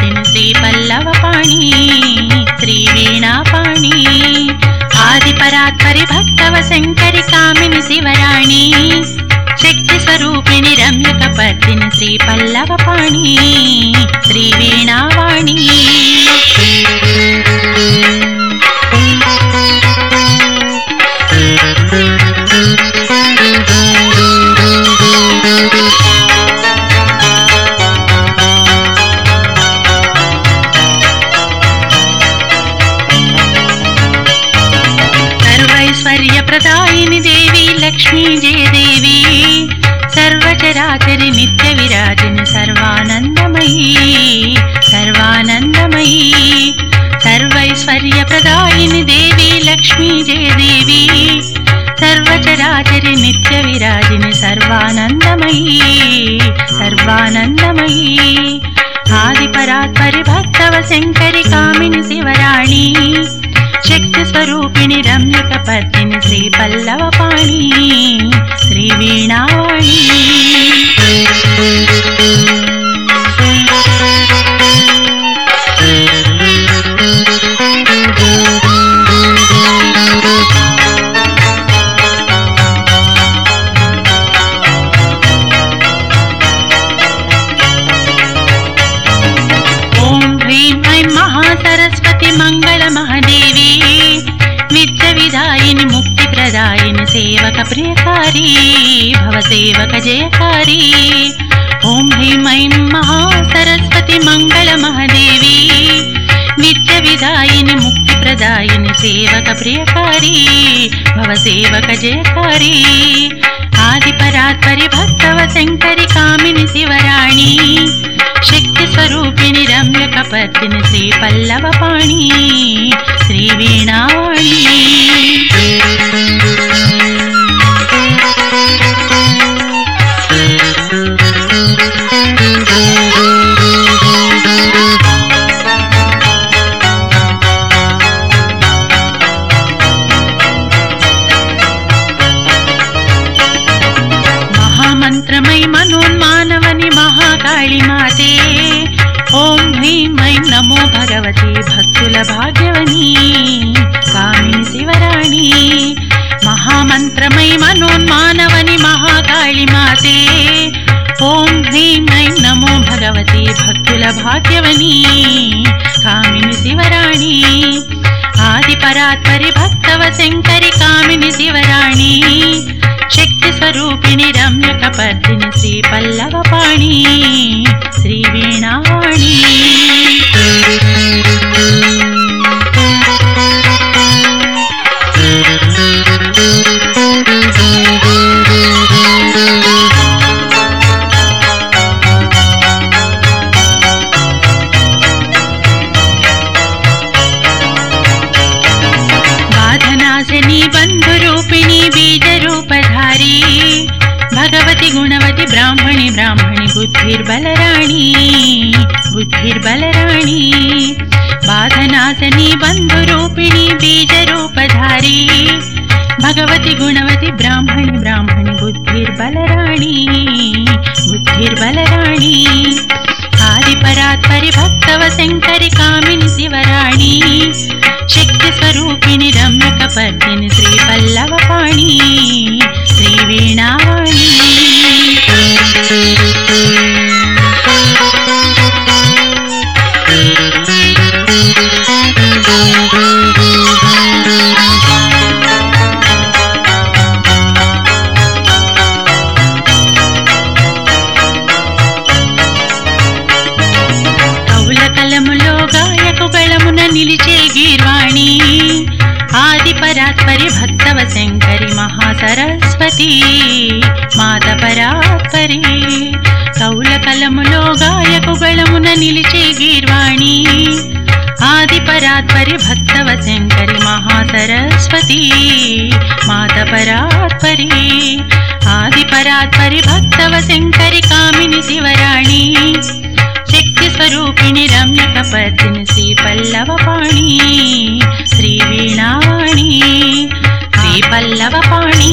స్వరూపిణి శ్రీ పల్లవపాణి శ్రీ వీణాపాణి ఆది పరాత్పరి భక్తవ శంకరి కామిని శివరాణి శక్తి స్వరూపిణి రమ్యక పద్మిని శ్రీ పల్లవపాణి శ్రీ వీణావాణి సర్వైశ్వర్య ప్రదాయిని దేవి లక్ష్మీ జయదేవి సర్వచరాచరి నిత్య విరాజిని సర్వానందమయీ సర్వానందమయీ సర్వైశ్వర్య ప్రదాయిని దేవి లక్ష్మీ జయదేవి సర్వచరాచరి నిత్య విరాజిని సర్వానందమయీ సర్వానందమయీ ఆది పరాత్పరి భక్తవ శంకరి కామిని శివరాణి శక్తి స్వరూపిణి రమ్యక పద్మిని శ్రీ పల్లవపాణి శ్రీ వీణావాణి ఓం హ్రీం ఐం మహాసరస్వతి మంగళ మహాదేవి విద్య విదాయిని ముక్తి ప్రదాయిని సేవక ప్రియకారి భవ సేవక జయకారి ఓం హ్రీం ఐం మహాసరస్వతి మంగళ మహాదేవి నిత్య విదాయిని ముక్తి ప్రదాయిని సేవక ప్రియకారి భవ సేవక జయకారి ఆది పరాత్పరి భక్తవ శంకరి కామిని శివరాణి శక్తి స్వరూపిణి రమ్యక పద్మిని శ్రీ పల్లవపాణి శ్రీ వీణావాణి మహామంత్రమై మనోన్మానవని మహాకాళి మాతే ఓం హ్రీం ఐం నమో భగవతి భక్తుల భాగ్యవని కామిని శివరాణి మహామంత్రమై మనోన్మానవని మహాకాళి మాతే ఓం హ్రీం ఐం నమో భగవతి భక్తుల భాగ్యవని కామిని శివరాణి ఆది పరాత్పరి భక్తవ శంకరి కామిని శివరాణి శక్తి స్వరూపిణి రమ్యక పద్మిని శ్రీ పల్లవపాణి శ్రీ వీణావాణి బాధనాశని బంధురూపిణి బీజరూపధారి భగవతి గుణవతి బ్రాహ్మణి బ్రాహ్మణి బుద్ధిర్బలరాణి బుద్ధిర్బలరాణి బాధనాశని బంధురూపిణి బీజరూపధారి భగవతి గుణవతి బ్రాహ్మణి బ్రాహ్మణి బుద్ధిర్బలరాణి బుద్ధిర్బలరాణి ఆది పరాత్పరి భక్తవ శంకరి కామిని శివరాణి శక్తి స్వరూపిణి రమ్యక పద్మిని శ్రీ పల్లవపాణి శ్రీ వీణావాణి కౌల కలములో గాయకు గళమున నిలిచే గీర్వాణి ఆది పరాత్పరి భక్తవ శంకరి మహాసరస్వతి మాత పరాత్పరి కౌల కలములో గాయకు గళమున నిలిచే గీర్వాణి ఆది పరాత్పరి భక్తవ శంకరి మహాసరస్వతి మాత పరాత్పరి ఆది పరాత్పరి భక్తవ శంకరి కామిని శివరాణి శక్తి స్వరూపిణి రమ్యక పద్మిని శ్రీ పల్లవపాణి శ్రీ వీణావాణి శ్రీ పల్లవపాణి